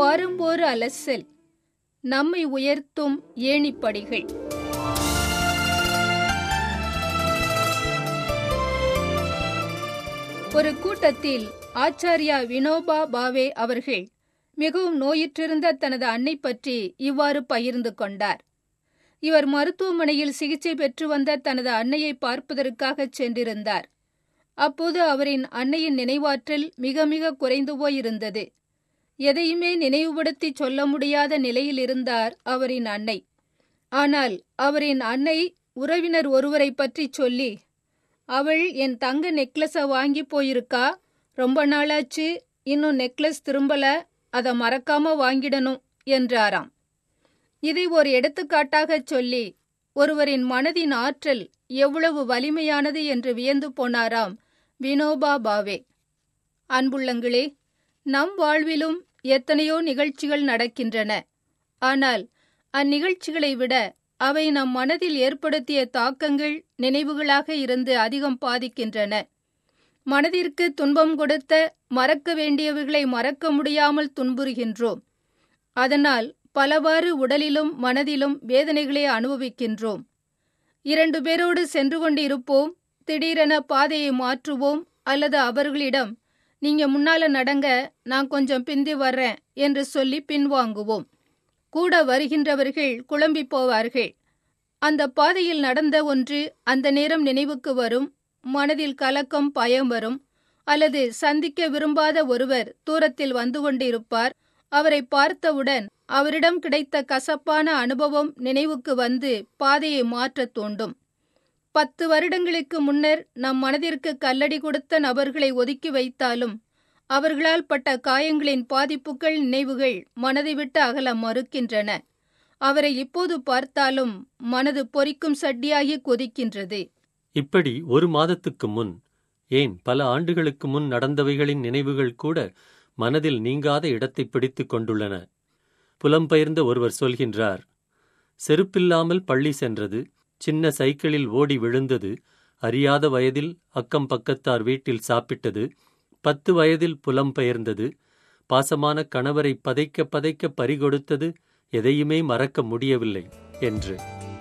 வாரம்போர் அலசல் நம்மை உயர்த்தும் ஏணிப்படிகள் ஒரு கூட்டத்தில் ஆச்சாரியா வினோபா பாவே அவர்கள் மிகவும் நோயுற்றிருந்த தனது அன்னை பற்றி இவ்வாறு பகிர்ந்து கொண்டார் இவர் மருத்துவமனையில் சிகிச்சை பெற்று வந்த தனது அன்னையை பார்ப்பதற்காக சென்றிருந்தார் அப்போது அவரின் அன்னையின் நினைவாற்றல் மிக மிக குறைந்து போயிருந்தது எதையுமே நினைவுபடுத்தி சொல்ல முடியாத நிலையில் இருந்தார் அவரின் அன்னை ஆனால் அவரின் அன்னை உறவினர் ஒருவரை பற்றி சொல்லி அவள் என் தங்க நெக்லஸை வாங்கி போயிருக்கா ரொம்ப நாளாச்சு இன்னும் நெக்லஸ் திரும்பல அதை மறக்காம வாங்கிடணும் என்றாராம் இதை ஒரு எடுத்துக்காட்டாகச் சொல்லி ஒருவரின் மனதின் ஆற்றல் எவ்வளவு வலிமையானது என்று வியந்து போனாராம் வினோபா பாவே அன்புள்ளங்களே நம் வாழ்விலும் எத்தனையோ நிகழ்ச்சிகள் நடக்கின்றன ஆனால் அந்நிகழ்ச்சிகளை விட அவை நம் மனதில் ஏற்படுத்திய தாக்கங்கள் நினைவுகளாக இருந்து அதிகம் பாதிக்கின்றன மனதிற்கு துன்பம் கொடுத்த மறக்க வேண்டியவைகளை மறக்க முடியாமல் துன்புறுகின்றோம் அதனால் பலவாறு உடலிலும் மனதிலும் வேதனைகளை அனுபவிக்கின்றோம் இரண்டு பேரோடு சென்று கொண்டிருப்போம் திடீரென பாதையை மாற்றுவோம் அல்லது அவர்களிடம் நீங்க முன்னால நடங்க நான் கொஞ்சம் பிந்தி வர்றேன் என்று சொல்லி பின்வாங்குவோம் கூட வருகின்றவர்கள் குழம்பி போவார்கள் அந்த பாதையில் நடந்த ஒன்று அந்த நேரம் நினைவுக்கு வரும் மனதில் கலக்கம் பயம் வரும் அல்லது சந்திக்க விரும்பாத ஒருவர் தூரத்தில் வந்து கொண்டிருப்பார் அவரை பார்த்தவுடன் அவரிடம் கிடைத்த கசப்பான அனுபவம் நினைவுக்கு வந்து பாதையை மாற்றத் தூண்டும் பத்து வருடங்களுக்கு முன்னர் நம் மனதிற்கு கல்லடி கொடுத்த நபர்களை ஒதுக்கி வைத்தாலும் அவர்களால் பட்ட காயங்களின் பாதிப்புகள் நினைவுகள் மனதை விட்டு அகல மறுக்கின்றன அவரை இப்போது பார்த்தாலும் மனது பொறிக்கும் சட்டியாகி கொதிக்கின்றது இப்படி ஒரு மாதத்துக்கு முன் ஏன் பல ஆண்டுகளுக்கு முன் நடந்தவைகளின் நினைவுகள் கூட மனதில் நீங்காத இடத்தை பிடித்துக் கொண்டுள்ளன புலம்பெயர்ந்த ஒருவர் சொல்கின்றார் செருப்பில்லாமல் பள்ளி சென்றது சின்ன சைக்கிளில் ஓடி விழுந்தது அறியாத வயதில் அக்கம் பக்கத்தார் வீட்டில் சாப்பிட்டது பத்து வயதில் புலம்பெயர்ந்தது பாசமான கணவரை பதைக்க பதைக்க பறிகொடுத்தது எதையுமே மறக்க முடியவில்லை என்று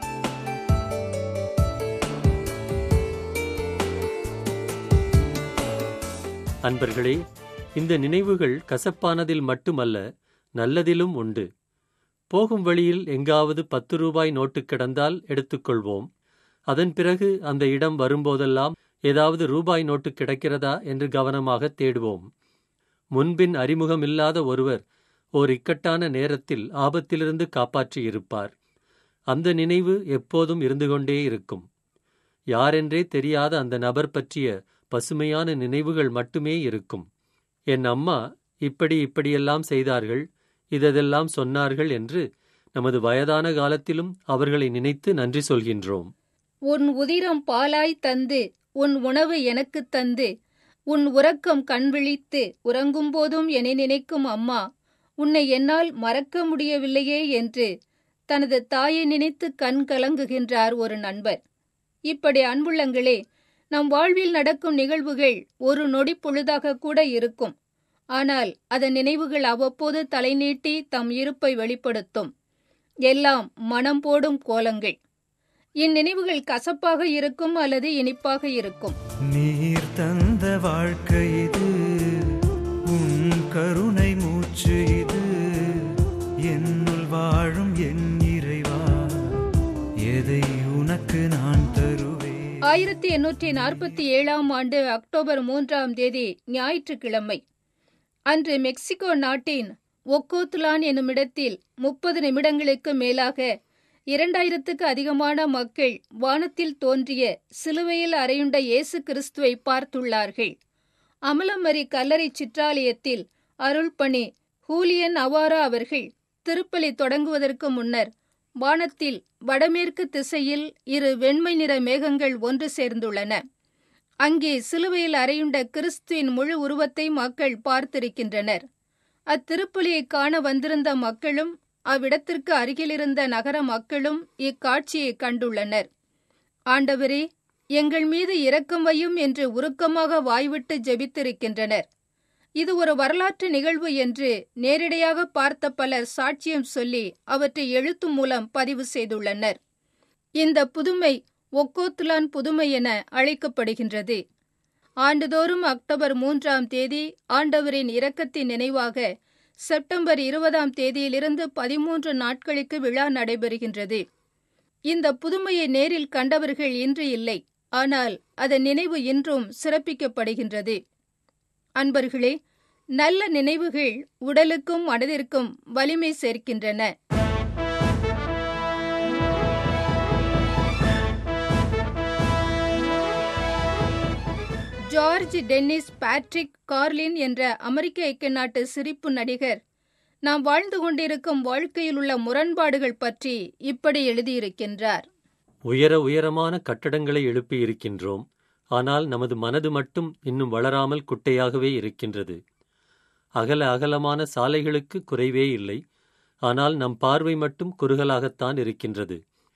அன்பர்களே இந்த நினைவுகள் கசப்பானதில் மட்டுமல்ல நல்லதிலும் உண்டு போகும் வழியில் எங்காவது பத்து ரூபாய் நோட்டு கிடந்தால் எடுத்துக்கொள்வோம் அதன் பிறகு அந்த இடம் வரும்போதெல்லாம் ஏதாவது ரூபாய் நோட்டு கிடைக்கிறதா என்று கவனமாக தேடுவோம் முன்பின் அறிமுகமில்லாத ஒருவர் ஓர் இக்கட்டான நேரத்தில் ஆபத்திலிருந்து காப்பாற்றியிருப்பார் அந்த நினைவு எப்போதும் இருந்து கொண்டே இருக்கும் யாரென்றே தெரியாத அந்த நபர் பற்றிய பசுமையான நினைவுகள் மட்டுமே இருக்கும் என் அம்மா இப்படி இப்படியெல்லாம் செய்தார்கள் இதெல்லாம் சொன்னார்கள் என்று நமது வயதான காலத்திலும் அவர்களை நினைத்து நன்றி சொல்கின்றோம் உன் உதிரம் பாலாய் தந்து உன் உணவு எனக்குத் தந்து உன் உறக்கம் கண் விழித்து உறங்கும்போதும் என்னை நினைக்கும் அம்மா உன்னை என்னால் மறக்க முடியவில்லையே என்று தனது தாயை நினைத்து கண் கலங்குகின்றார் ஒரு நண்பர் இப்படி அன்புள்ளங்களே நம் வாழ்வில் நடக்கும் நிகழ்வுகள் ஒரு நொடி பொழுதாக கூட இருக்கும் ஆனால் அதன் நினைவுகள் அவ்வப்போது தலை நீட்டி தம் இருப்பை வெளிப்படுத்தும் எல்லாம் மனம் போடும் கோலங்கள் இந்நினைவுகள் கசப்பாக இருக்கும் அல்லது இனிப்பாக இருக்கும் நீர் தந்த வாழ்க்கை இது உன் கருணை மூச்சு இது என்னுள் வாழும் என் இறைவா எதை உனக்கு நான் தருவேன் ஆயிரத்தி எண்ணூற்றி நாற்பத்தி ஏழாம் ஆண்டு அக்டோபர் மூன்றாம் தேதி ஞாயிற்றுக்கிழமை அன்று மெக்சிகோ நாட்டின் ஒக்கோத்துலான் என்னுமிடத்தில் முப்பது நிமிடங்களுக்கு மேலாக இரண்டாயிரத்துக்கு அதிகமான மக்கள் வானத்தில் தோன்றிய சிலுவையில் அறையுண்ட இயேசு கிறிஸ்துவை பார்த்துள்ளார்கள் அமலமரி கல்லறை சிற்றாலயத்தில் அருள்பணி ஹூலியன் அவாரா அவர்கள் திருப்பலி தொடங்குவதற்கு முன்னர் வானத்தில் வடமேற்கு திசையில் இரு வெண்மை நிற மேகங்கள் ஒன்று சேர்ந்துள்ளன அங்கே சிலுவையில் அறையுண்ட கிறிஸ்துவின் முழு உருவத்தை மக்கள் பார்த்திருக்கின்றனர் அத்திருப்பலியை காண வந்திருந்த மக்களும் அவ்விடத்திற்கு அருகிலிருந்த நகர மக்களும் இக்காட்சியை கண்டுள்ளனர் ஆண்டவரே எங்கள் மீது இரக்கம் வையும் என்று உருக்கமாக வாய்விட்டு ஜெபித்திருக்கின்றனர் இது ஒரு வரலாற்று நிகழ்வு என்று நேரடியாக பார்த்த பலர் சாட்சியம் சொல்லி அவற்றை எழுத்து மூலம் பதிவு செய்துள்ளனர் இந்த புதுமை ஒக்கோத்துலான் புதுமை என அழைக்கப்படுகின்றது ஆண்டுதோறும் அக்டோபர் மூன்றாம் தேதி ஆண்டவரின் இரக்கத்தின் நினைவாக செப்டம்பர் இருபதாம் தேதியிலிருந்து பதிமூன்று நாட்களுக்கு விழா நடைபெறுகின்றது இந்த புதுமையை நேரில் கண்டவர்கள் இன்று இல்லை ஆனால் அதன் நினைவு இன்றும் சிறப்பிக்கப்படுகின்றது அன்பர்களே நல்ல நினைவுகள் உடலுக்கும் மனதிற்கும் வலிமை சேர்க்கின்றன ஜார்ஜ் டென்னிஸ் பேட்ரிக் கார்லின் என்ற அமெரிக்க ஐக்கிய நாட்டு சிரிப்பு நடிகர் நாம் வாழ்ந்து கொண்டிருக்கும் வாழ்க்கையில் உள்ள முரண்பாடுகள் பற்றி இப்படி எழுதியிருக்கின்றார் உயர உயரமான கட்டடங்களை எழுப்பியிருக்கின்றோம் ஆனால் நமது மனது மட்டும் இன்னும் வளராமல் குட்டையாகவே இருக்கின்றது அகல அகலமான சாலைகளுக்கு குறைவே இல்லை ஆனால் நம் பார்வை மட்டும் குறுகலாகத்தான் இருக்கின்றது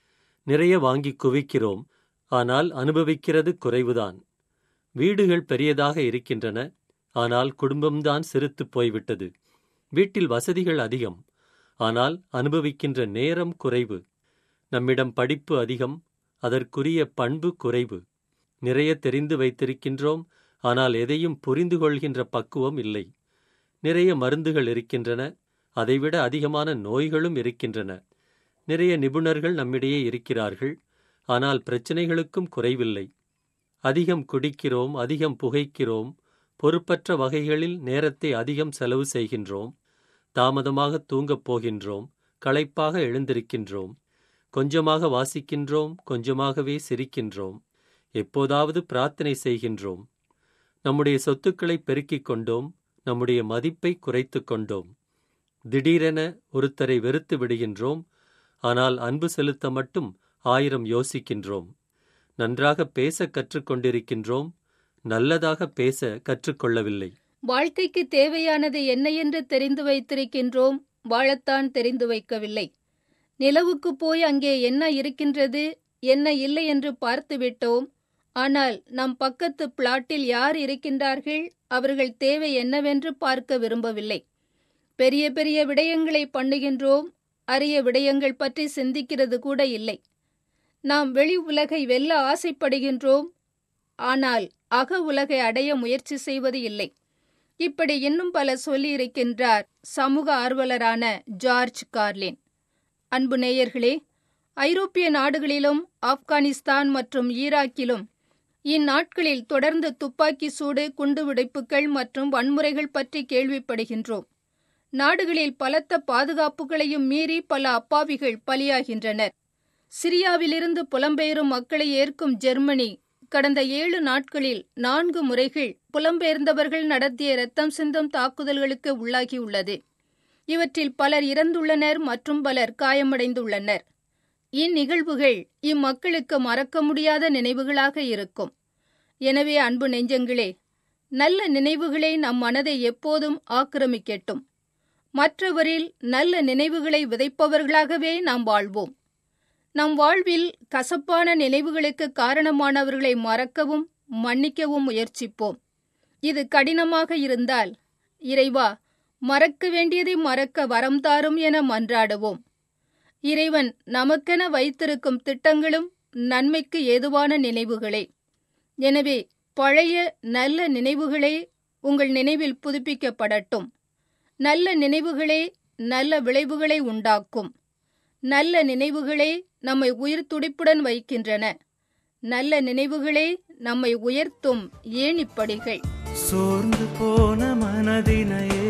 நிறைய வாங்கி குவிக்கிறோம் ஆனால் அனுபவிக்கிறது குறைவுதான் வீடுகள் பெரியதாக இருக்கின்றன ஆனால் குடும்பம்தான் சிறுத்துப் போய்விட்டது வீட்டில் வசதிகள் அதிகம் ஆனால் அனுபவிக்கின்ற நேரம் குறைவு நம்மிடம் படிப்பு அதிகம் அதற்குரிய பண்பு குறைவு நிறைய தெரிந்து வைத்திருக்கின்றோம் ஆனால் எதையும் புரிந்து கொள்கின்ற பக்குவம் இல்லை நிறைய மருந்துகள் இருக்கின்றன அதைவிட அதிகமான நோய்களும் இருக்கின்றன நிறைய நிபுணர்கள் நம்மிடையே இருக்கிறார்கள் ஆனால் பிரச்சனைகளுக்கும் குறைவில்லை அதிகம் குடிக்கிறோம் அதிகம் புகைக்கிறோம் பொறுப்பற்ற வகைகளில் நேரத்தை அதிகம் செலவு செய்கின்றோம் தாமதமாக தூங்கப் போகின்றோம் களைப்பாக எழுந்திருக்கின்றோம் கொஞ்சமாக வாசிக்கின்றோம் கொஞ்சமாகவே சிரிக்கின்றோம் எப்போதாவது பிரார்த்தனை செய்கின்றோம் நம்முடைய சொத்துக்களை பெருக்கிக் கொண்டோம் நம்முடைய மதிப்பை குறைத்து கொண்டோம் திடீரென ஒருத்தரை வெறுத்து விடுகின்றோம் ஆனால் அன்பு செலுத்த மட்டும் ஆயிரம் யோசிக்கின்றோம் நன்றாக பேச கற்றுக்கொண்டிருக்கின்றோம் நல்லதாக பேச கற்றுக்கொள்ளவில்லை வாழ்க்கைக்கு தேவையானது என்ன என்று தெரிந்து வைத்திருக்கின்றோம் வாழத்தான் தெரிந்து வைக்கவில்லை நிலவுக்கு போய் அங்கே என்ன இருக்கின்றது என்ன இல்லை என்று பார்த்துவிட்டோம் ஆனால் நம் பக்கத்து பிளாட்டில் யார் இருக்கின்றார்கள் அவர்கள் தேவை என்னவென்று பார்க்க விரும்பவில்லை பெரிய பெரிய விடயங்களை பண்ணுகின்றோம் அரிய விடயங்கள் பற்றி சிந்திக்கிறது கூட இல்லை நாம் வெளி உலகை வெல்ல ஆசைப்படுகின்றோம் ஆனால் அக உலகை அடைய முயற்சி செய்வது இல்லை இப்படி இன்னும் பல சொல்லியிருக்கின்றார் சமூக ஆர்வலரான ஜார்ஜ் கார்லின் அன்பு நேயர்களே ஐரோப்பிய நாடுகளிலும் ஆப்கானிஸ்தான் மற்றும் ஈராக்கிலும் இந்நாட்களில் தொடர்ந்து துப்பாக்கி சூடு குண்டுவெடிப்புகள் மற்றும் வன்முறைகள் பற்றி கேள்விப்படுகின்றோம் நாடுகளில் பலத்த பாதுகாப்புகளையும் மீறி பல அப்பாவிகள் பலியாகின்றனர் சிரியாவிலிருந்து புலம்பெயரும் மக்களை ஏற்கும் ஜெர்மனி கடந்த ஏழு நாட்களில் நான்கு முறைகள் புலம்பெயர்ந்தவர்கள் நடத்திய இரத்தம் சிந்தும் தாக்குதல்களுக்கு உள்ளாகியுள்ளது இவற்றில் பலர் இறந்துள்ளனர் மற்றும் பலர் காயமடைந்துள்ளனர் இந்நிகழ்வுகள் இம்மக்களுக்கு மறக்க முடியாத நினைவுகளாக இருக்கும் எனவே அன்பு நெஞ்சங்களே நல்ல நினைவுகளே நம் மனதை எப்போதும் ஆக்கிரமிக்கட்டும் மற்றவரில் நல்ல நினைவுகளை விதைப்பவர்களாகவே நாம் வாழ்வோம் நம் வாழ்வில் கசப்பான நினைவுகளுக்கு காரணமானவர்களை மறக்கவும் மன்னிக்கவும் முயற்சிப்போம் இது கடினமாக இருந்தால் இறைவா மறக்க வேண்டியதை மறக்க வரம் தாரும் என மன்றாடுவோம் இறைவன் நமக்கென வைத்திருக்கும் திட்டங்களும் நன்மைக்கு ஏதுவான நினைவுகளே எனவே பழைய நல்ல நினைவுகளே உங்கள் நினைவில் புதுப்பிக்கப்படட்டும் நல்ல நினைவுகளே நல்ல விளைவுகளை உண்டாக்கும் நல்ல நினைவுகளே நம்மை உயிர் துடிப்புடன் வைக்கின்றன நல்ல நினைவுகளே நம்மை உயர்த்தும் ஏணிப்படிகள் சோர்ந்து போன மனதினையே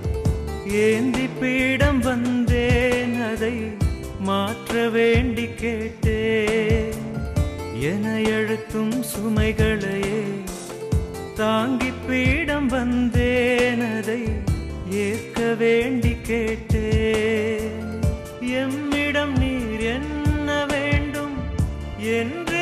ஏந்தி பீடம் வந்தேன் அதை மாற்ற வேண்டி கேட்டேன் என எழுத்தும் சுமைகளையே தாங்கி பீடம் வந்தேன் அதை ஏற்க வேண்டி கேட்டேன் எம்மிடம் நீர் என்ன வேண்டும் என்று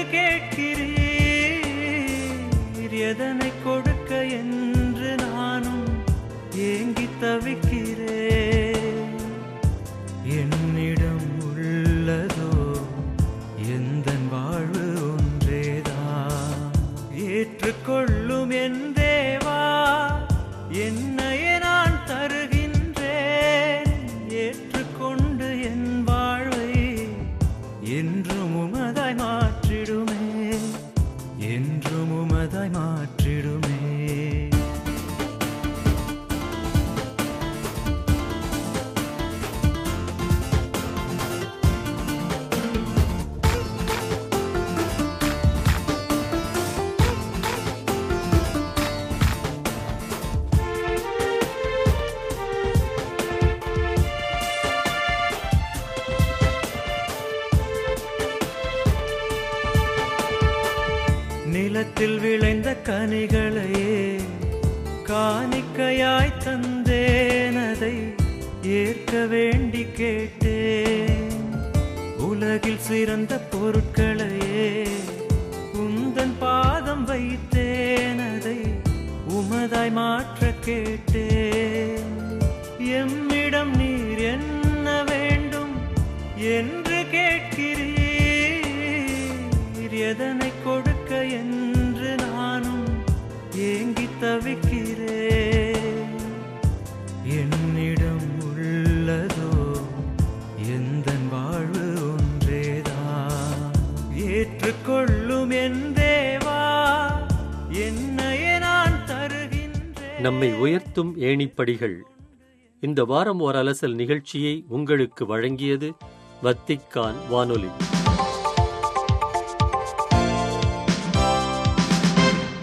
கேட்கிறீர் எதனை கொடுக்க என்று நானும் ஏங்கி தவிக்கிறேன் என்னிடம் உள்ளதோ எந்த வாழ்வு ஒன்றேதான் ஏற்றுக்கொள்ளும் என் தேவா என்னையே நான் தருகின்றேன் ஏற்றுக்கொண்டு என் வாழ்வை என்றும் உமதாய் மாற்றிடுமே என்றும் உமதாய் மாற்றிடுமே நிலத்தில் விளைந்த கனிகளையே காணிக்கையாய் தந்தேன் அதை ஏற்க வேண்டி கேட்டேன் உலகில் சிறந்த பொருட்களையே உந்தன் பாதம் வைத்தேன் அதை உமதாய் மாற்ற கேட்டேன் எம்மிடம் நீர் என்ன வேண்டும் என்று கேட்கிறீர் எதனை கொடுக்க என்று நானும் ஏங்கி தவிக்கிறேன் என்னிடம் உள்ளதோ எந்த வாழ்வு ஒன்றேதான் ஏற்றுக்கொள்ளும் என் தேவா என்னையே நான் தருகின்றேன் நம்மை உயர்த்தும் ஏணிப்படிகள் இந்த வாரம் ஓர் அலசல் நிகழ்ச்சியை உங்களுக்கு வழங்கியது வத்திக்கான் வானொலி